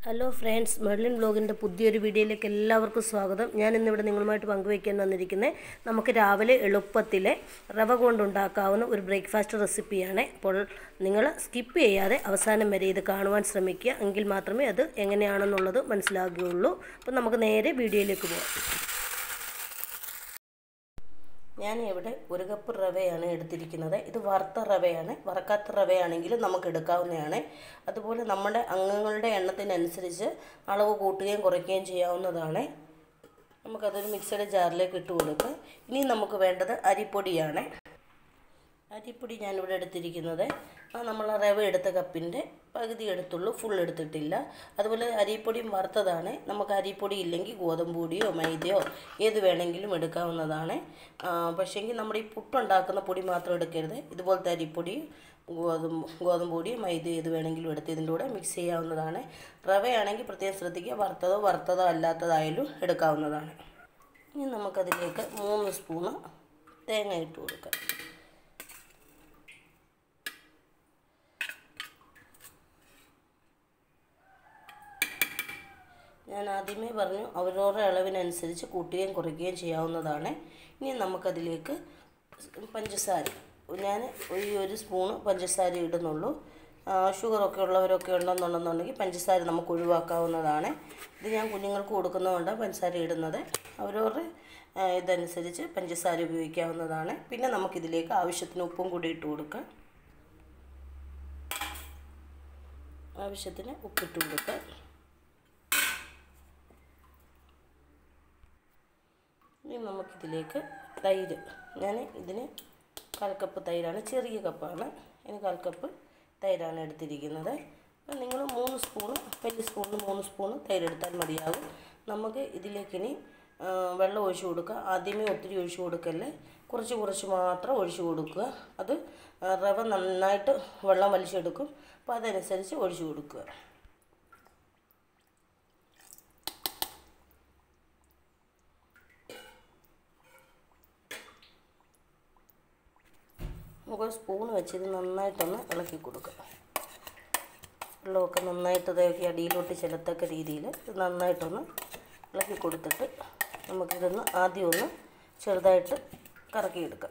Hello friends Merlin ബ്ലോഗിൻ്റെ പുതിയൊരു വീഡിയോയിലേക്ക് എല്ലാവർക്കും സ്വാഗതം ഞാൻ ഇന്നിവിടെ നിങ്ങളുമായിട്ട് പങ്കുവയ്ക്കാൻ വന്നിരിക്കുന്നത് നമുക്ക് രാവിലെ എളുപ്പത്തിൽ റവ കൊണ്ടുണ്ടാക്കാവുന്ന ഒരു ബ്രേക്ക്ഫാസ്റ്റ് റെസിപ്പിയാണ് അപ്പോൾ നിങ്ങൾ സ്കിപ്പ് ചെയ്യാതെ അവസാനം വരെ ഇത് കാണുവാൻ ശ്രമിക്കുക എങ്കിൽ മാത്രമേ അത് എങ്ങനെയാണെന്നുള്ളത് മനസ്സിലാകുകയുള്ളൂ അപ്പോൾ നമുക്ക് നേരെ വീഡിയോയിലേക്ക് പോകാം ഞാൻ ഇവിടെ ഒരു കപ്പ് റവയാണ് എടുത്തിരിക്കുന്നത് ഇത് വറുത്ത റവയാണ് വറക്കാത്ത റവയാണെങ്കിൽ നമുക്ക് എടുക്കാവുന്നതാണ് അതുപോലെ നമ്മുടെ അംഗങ്ങളുടെ എണ്ണത്തിനനുസരിച്ച് അളവ് കൂട്ടുകയും കുറയ്ക്കുകയും ചെയ്യാവുന്നതാണ് നമുക്കതൊരു മിക്സഡ് ജാറിലേക്ക് ഇട്ട് കൊടുക്കുക ഇനി നമുക്ക് വേണ്ടത് അരിപ്പൊടിയാണ് അരിപ്പൊടി ഞാനിവിടെ എടുത്തിരിക്കുന്നത് ആ നമ്മൾ റവ എടുത്ത കപ്പിൻ്റെ പകുതി എടുത്തുള്ളൂ ഫുൾ എടുത്തിട്ടില്ല അതുപോലെ അരിപ്പൊടിയും വറുത്തതാണ് നമുക്ക് അരിപ്പൊടി ഇല്ലെങ്കിൽ ഗോതമ്പ് പൊടിയോ മൈദയോ ഏത് വേണമെങ്കിലും എടുക്കാവുന്നതാണ് പക്ഷേങ്കിൽ നമ്മുടെ ഈ പുട്ടുണ്ടാക്കുന്ന പൊടി മാത്രം എടുക്കരുത് ഇതുപോലത്തെ അരിപ്പൊടി ഗോതമ്പ് ഗോതമ്പ് പൊടി മൈദ ഏത് വേണമെങ്കിലും എടുത്ത് ഇതിൻ്റെ കൂടെ മിക്സ് ചെയ്യാവുന്നതാണ് റവയാണെങ്കിൽ പ്രത്യേകം ശ്രദ്ധിക്കുക വറുത്തതോ വറുത്തതോ അല്ലാത്തതായാലും എടുക്കാവുന്നതാണ് ഇനി നമുക്കതിലേക്ക് മൂന്ന് സ്പൂണ് തേങ്ങ ഇട്ട് കൊടുക്കാം ഞാൻ ആദ്യമേ പറഞ്ഞു അവരവരുടെ അളവിനനുസരിച്ച് കൂട്ടുകയും കുറയ്ക്കുകയും ചെയ്യാവുന്നതാണ് ഇനി നമുക്കതിലേക്ക് പഞ്ചസാര ഞാൻ ഈ ഒരു സ്പൂണ് പഞ്ചസാര ഇടുന്നുള്ളൂ ഷുഗറൊക്കെ ഉള്ളവരൊക്കെ ഉണ്ടെന്നുണ്ടെന്നുണ്ടെങ്കിൽ പഞ്ചസാര നമുക്ക് ഒഴിവാക്കാവുന്നതാണ് ഇത് ഞാൻ കുഞ്ഞുങ്ങൾക്ക് കൊടുക്കുന്നതുകൊണ്ടാണ് പഞ്ചസാര ഇടുന്നത് അവരവരുടെ ഇതനുസരിച്ച് പഞ്ചസാര ഉപയോഗിക്കാവുന്നതാണ് പിന്നെ നമുക്കിതിലേക്ക് ആവശ്യത്തിന് ഉപ്പും കൂടി ഇട്ട് കൊടുക്കാം ആവശ്യത്തിന് ഉപ്പിട്ട് കൊടുക്കാം ഇനി നമുക്കിതിലേക്ക് തൈര് ഞാൻ ഇതിന് കാൽ കപ്പ് തൈരാണ് ചെറിയ കപ്പാണ് ഇനി കാൽ കപ്പ് തൈരാണ് എടുത്തിരിക്കുന്നത് അപ്പം നിങ്ങൾ മൂന്ന് സ്പൂണ് വലിയ സ്പൂണിന് മൂന്ന് സ്പൂണ് തൈര് എടുത്താൽ മതിയാകും നമുക്ക് ഇതിലേക്കിനി വെള്ളം ഒഴിച്ചു കൊടുക്കുക ആദ്യമേ ഒത്തിരി ഒഴിച്ചു കൊടുക്കല്ലേ കുറച്ച് കുറച്ച് മാത്രം ഒഴിച്ചു കൊടുക്കുക അത് റവ നന്നായിട്ട് വെള്ളം വലിച്ചെടുക്കും അപ്പോൾ അതനുസരിച്ച് ഒഴിച്ചു കൊടുക്കുക നമുക്ക് സ്പൂൺ വെച്ചിത് നന്നായിട്ടൊന്ന് ഇളക്കി കൊടുക്കുക വെള്ളമൊക്കെ നന്നായിട്ട് ഇതൊക്കെ അടിയിലോട്ട് ചെലുത്തക്ക രീതിയിൽ ഇത് നന്നായിട്ടൊന്ന് ഇളക്കി കൊടുത്തിട്ട് നമുക്കിതൊന്ന് ആദ്യം ഒന്ന് ചെറുതായിട്ട് കറക്കിയെടുക്കാം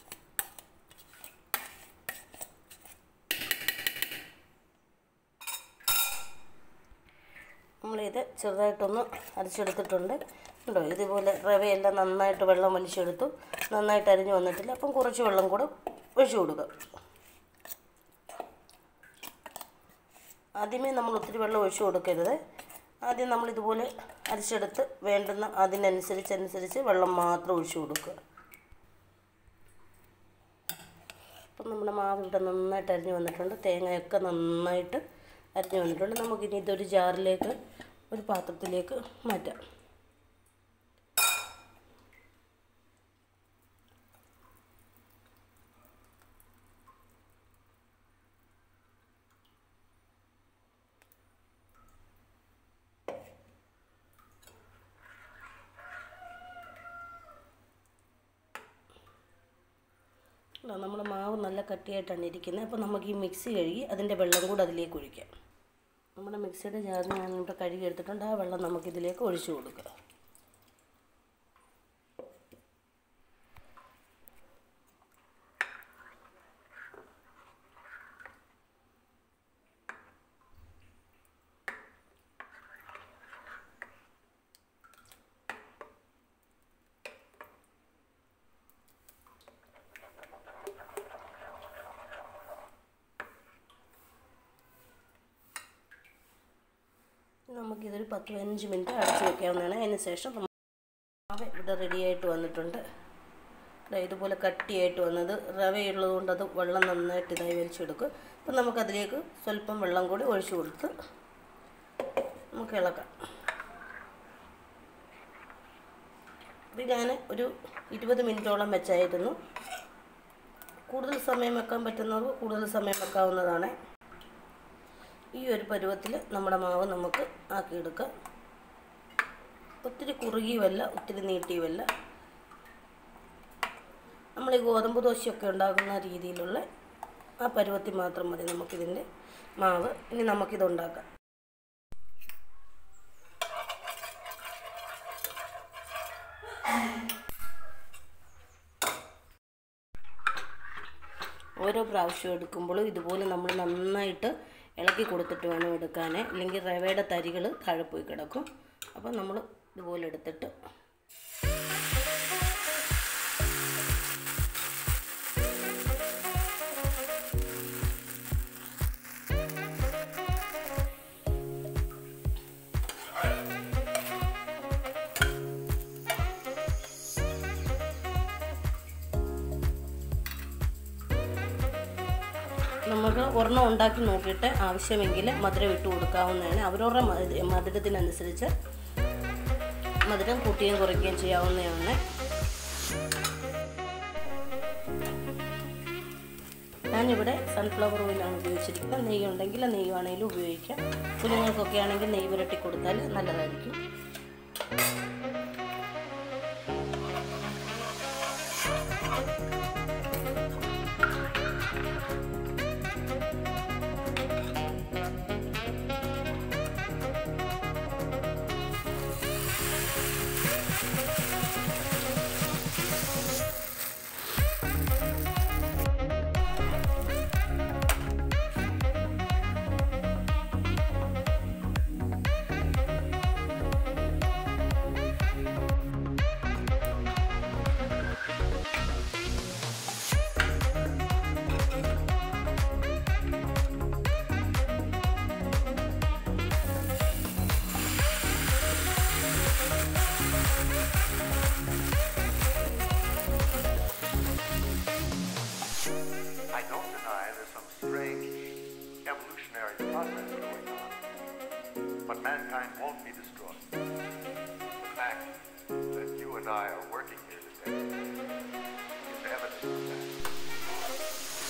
നമ്മളിത് ചെറുതായിട്ടൊന്ന് അരച്ചെടുത്തിട്ടുണ്ട് ഉണ്ടോ ഇതുപോലെ റവയെല്ലാം നന്നായിട്ട് വെള്ളം വലിച്ചെടുത്തു നന്നായിട്ട് അരിഞ്ഞു വന്നിട്ടില്ല അപ്പം കുറച്ച് വെള്ളം കൂടെ ഒഴിച്ചു കൊടുക്കുക ആദ്യമേ നമ്മൾ ഒത്തിരി വെള്ളം ഒഴിച്ചു കൊടുക്കരുത് ആദ്യം നമ്മൾ ഇതുപോലെ അരിച്ചെടുത്ത് വേണ്ടുന്ന അതിനനുസരിച്ച് അനുസരിച്ച് വെള്ളം മാത്രം ഒഴിച്ചു കൊടുക്കുക അപ്പം നമ്മുടെ മാവ് ഇവിടെ നന്നായിട്ട് അരിഞ്ഞു വന്നിട്ടുണ്ട് തേങ്ങയൊക്കെ നന്നായിട്ട് അരിഞ്ഞു വന്നിട്ടുണ്ട് നമുക്കിനി ഇതൊരു ജാറിലേക്ക് ഒരു പാത്രത്തിലേക്ക് മാറ്റാം നമ്മുടെ മാവ് നല്ല കട്ടിയായിട്ടാണ് ഇരിക്കുന്നത് അപ്പോൾ നമുക്ക് ഈ മിക്സി കഴുകി അതിൻ്റെ വെള്ളം കൂടെ അതിലേക്ക് ഒഴിക്കാം നമ്മുടെ മിക്സിയുടെ ജാറിന് ഞാനിവിടെ കഴുകി എടുത്തിട്ടുണ്ട് ആ വെള്ളം നമുക്കിതിലേക്ക് ഒഴിച്ചു കൊടുക്കുക നമുക്കിതൊരു പത്ത് പതിനഞ്ച് മിനിറ്റ് അടച്ചു വെക്കാവുന്നതാണ് അതിന് ശേഷം മാവ് ഇവിടെ റെഡിയായിട്ട് വന്നിട്ടുണ്ട് ഇതുപോലെ കട്ടിയായിട്ട് വന്നത് റവയുള്ളത് കൊണ്ട് അത് വെള്ളം നന്നായിട്ട് ഇതായി വലിച്ചെടുക്കും അപ്പം നമുക്കതിലേക്ക് സ്വല്പം വെള്ളം കൂടി ഒഴിച്ചു കൊടുത്ത് നമുക്ക് ഇളക്കാം ഇത് ഞാൻ ഒരു ഇരുപത് മിനിറ്റോളം വെച്ചായിരുന്നു കൂടുതൽ സമയം വെക്കാൻ പറ്റുന്നത് കൂടുതൽ സമയം വെക്കാവുന്നതാണ് ഈ ഒരു പരുവത്തിൽ നമ്മുടെ മാവ് നമുക്ക് ആക്കിയെടുക്കാം ഒത്തിരി കുറുകിയുമല്ല ഒത്തിരി നീട്ടിയുമല്ല നമ്മൾ ഈ ഗോതമ്പ് ദോശയൊക്കെ ഉണ്ടാക്കുന്ന രീതിയിലുള്ള ആ പരുവത്തിൽ മാത്രം മതി നമുക്കിതിൻ്റെ മാവ് ഇനി നമുക്കിത് ഉണ്ടാക്കാം ഓരോ പ്രാവശ്യം എടുക്കുമ്പോഴും ഇതുപോലെ നമ്മൾ നന്നായിട്ട് ഇളക്കി കൊടുത്തിട്ട് വേണം എടുക്കാൻ ഇല്ലെങ്കിൽ റവയുടെ തരികൾ താഴെ പോയി കിടക്കും അപ്പോൾ നമ്മൾ ഇതുപോലെ എടുത്തിട്ട് നമുക്ക് ഒരെണ്ണം ഉണ്ടാക്കി നോക്കിയിട്ട് ആവശ്യമെങ്കിൽ മധുരം ഇട്ട് കൊടുക്കാവുന്നതാണ് അവരവരുടെ മധുര- മധുരത്തിനനുസരിച്ച് മധുരം കൂട്ടുകയും കുറയ്ക്കുകയും ചെയ്യാവുന്നതാണ് ഞാനിവിടെ സൺഫ്ലവർ ഓയിലാണ് ഉപയോഗിച്ചിരിക്കുന്നത് നെയ്യ് ഉണ്ടെങ്കിൽ നെയ്യ് ആണെങ്കിലും ഉപയോഗിക്കാം കുഞ്ഞുങ്ങൾക്കൊക്കെ ആണെങ്കിൽ നെയ്യ് പുരട്ടി കൊടുത്താൽ നല്ലതായിരിക്കും I don't deny there's some strange evolutionary process going on, but mankind won't be destroyed. The fact that you and I are working here today is evidence of that.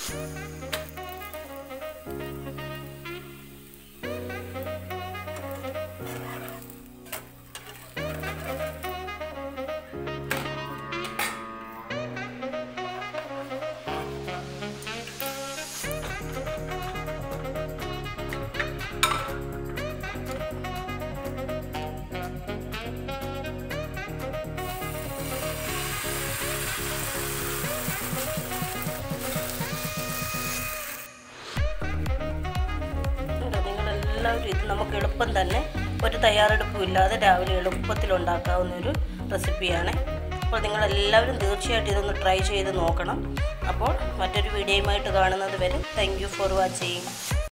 ഉണ്ട്. നിങ്ങളെല്ലാവരും ഇത് നമുക്ക് എളുപ്പം തന്നെ ഒരു തയ്യാറെടുപ്പും ഇല്ലാതെ രാവിലെ എളുപ്പത്തിൽ ഉണ്ടാക്കാവുന്ന ഒരു റെസിപ്പിയാണ് അപ്പോൾ നിങ്ങളെല്ലാവരും തീർച്ചയായിട്ടും ഇതൊന്ന് ട്രൈ ചെയ്ത് നോക്കണം അപ്പോൾ മറ്റൊരു വീഡിയോയുമായിട്ട് കാണുന്നത് വരെ താങ്ക് യു ഫോർ വാച്ചിങ്